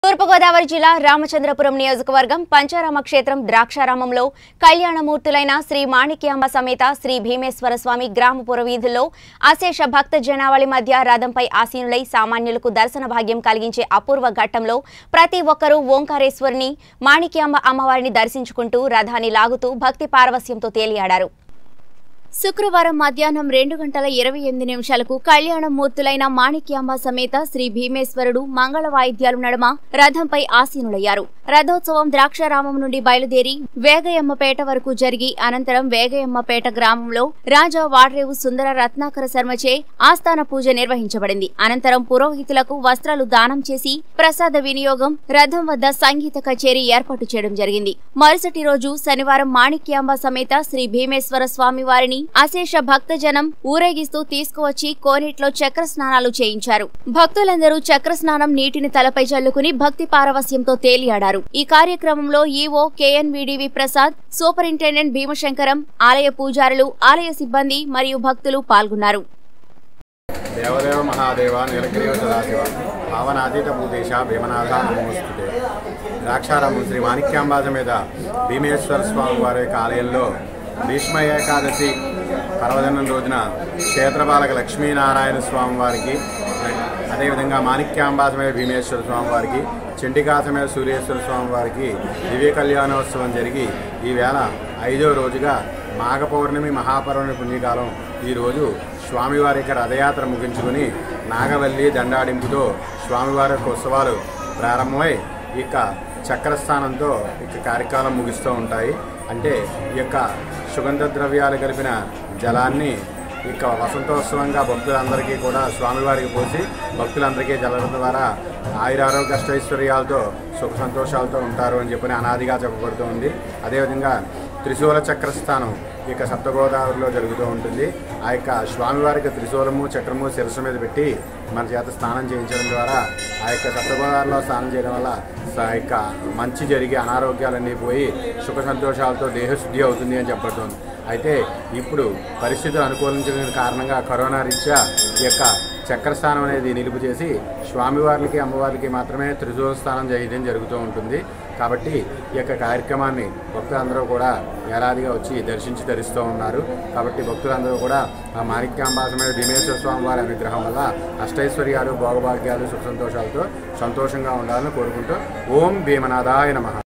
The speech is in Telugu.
తూర్పుగోదావరి జిల్లా రామచంద్రపురం నియోజకవర్గం పంచారామ క్షేత్రం ద్రాక్షారామంలో కళ్యాణమూర్తులైన శ్రీ మాణిక్యాంబ సమేత శ్రీ భీమేశ్వర స్వామి గ్రామపుర వీధుల్లో అశేష భక్త జనావళి మధ్య రథంపై ఆసీనులై సామాన్యులకు దర్శన భాగ్యం కలిగించే అపూర్వ ఘట్టంలో ప్రతి ఒక్కరూ ఓంకారేశ్వరిని మాణిక్యాంబ అమ్మవారిని దర్శించుకుంటూ రథాన్ని లాగుతూ భక్తి పారవస్యంతో తేలియాడారు శుక్రవారం మధ్యాహ్నం రెండు గంటల ఇరవై ఎనిమిది నిమిషాలకు కళ్యాణం మూర్తులైన మాణిక్యాంబ సమేత శ్రీ భీమేశ్వరుడు మంగళ వాయిద్యాలు నడుమ రథంపై ఆసీనులయ్యారు రథోత్సవం ద్రాక్షారామం నుండి బయలుదేరి వేగయమ్మపేట వరకు జరిగి అనంతరం వేగయమ్మపేట గ్రామంలో రాజా వాడ్రేవు సుందర రత్నాకర శర్మచే ఆస్థాన పూజ నిర్వహించబడింది అనంతరం పురోహితులకు వస్త్రాలు దానం చేసి ప్రసాద వినియోగం రథం వద్ద సంగీత కచేరీ ఏర్పాటు చేయడం జరిగింది మరుసటి రోజు శనివారం మాణిక్యాంబ సమేత శ్రీ భీమేశ్వర స్వామి వారిని అశేష భక్తజనం ఊరేగిస్తూ తీసుకువచ్చి కోనేట్లో చక్ర స్నానాలు చేయించారు భక్తులందరూ చక్ర స్నానం నీటిని తలపై చల్లుకుని భక్తి పారవస్యంతో తేలియాడారు ఈ కార్యక్రమంలో EO KNVDV Prasad superintendent Bhimashankaram ఆలయ పూజారులు ఆలయ సిబ్బంది మరియు భక్తులు పాల్గొన్నారు దేవదేవ మహాదేవ నీలగిరివ సదాశివ భావనాతీత భూదేశ భీమనాథ నమోస్తుతే ద్రాక్షారామం శ్రీ మాణిక్యాంబాజ మీద భీమేశ్వర స్వామి వారి యొక్క ఆలయంలో భీష్మ ఏకాదశి పర్వదినం రోజున క్షేత్రపాలక లక్ష్మీనారాయణ స్వామి వారికి అదేవిధంగా మాణిక్యాంబాజ మీద భీమేశ్వర స్వామి వారికి చండికాస మీద సూర్యేశ్వర స్వామి వారికి దివ్య కళ్యాణోత్సవం జరిగి ఈవేళ ఐదో రోజుగా మాఘ పౌర్ణమి మహాపౌర్ణమి పుణ్యకాలం ఈరోజు స్వామివారి యొక్క రథయాత్ర ముగించుకుని నాగవల్లి దండాడింపుతో స్వామివారి యొక్క ఉత్సవాలు ప్రారంభమై ఈ యొక్క చక్రస్థానంతో ఇక కార్యక్రమం ముగిస్తూ ఉంటాయి అంటే ఈ యొక్క సుగంధ ద్రవ్యాలు కలిపిన జలాన్ని ఇక వసంతోత్సవంగా భక్తులందరికీ కూడా స్వామివారికి పోసి భక్తులందరికీ జల్లడం ద్వారా ఆయురారోగ్య అష్టైశ్వర్యాలతో సుఖ సంతోషాలతో ఉంటారు అని చెప్పని అనాదిగా చెప్పబడుతూ ఉంది అదేవిధంగా త్రిశూల చక్రస్థానం ఈ యొక్క సప్తగోదావరిలో జరుగుతూ ఉంటుంది ఆ యొక్క స్వామివారికి త్రిశూలము చక్రము శిరస్సు మీద పెట్టి మన చేత స్నానం చేయించడం ద్వారా ఆ యొక్క సప్తగోదావరిలో స్నానం చేయడం వల్ల స- ఆ యొక్క మంచి జరిగి అనారోగ్యాలన్నీ పోయి సుఖ సంతోషాలతో దేహశుద్ధి అవుతుంది అని చెప్పబడుతుంది అయితే ఇప్పుడు పరిస్థితులు అనుకూలించిన కారణంగా కరోనా రీత్యా ఈ యొక్క చక్రస్థానం అనేది నిలుపు చేసి స్వామివారికి అమ్మవారికి మాత్రమే త్రిశూల స్థానం చేయడం జరుగుతూ ఉంటుంది కాబట్టి ఈ యొక్క కార్యక్రమాన్ని భక్తులందరూ కూడా ఏడాదిగా వచ్చి దర్శించి ధరిస్తూ ఉన్నారు కాబట్టి భక్తులందరూ కూడా ఆ మాణిక్యాంబాసమైన భీమేశ్వర స్వామి వారి అనుగ్రహం వల్ల అష్టైశ్వర్యాలు భోగభాగ్యాలు సుఖ సంతోషాలతో సంతోషంగా ఉండాలని కోరుకుంటూ ఓం భీమనాథాయ నమః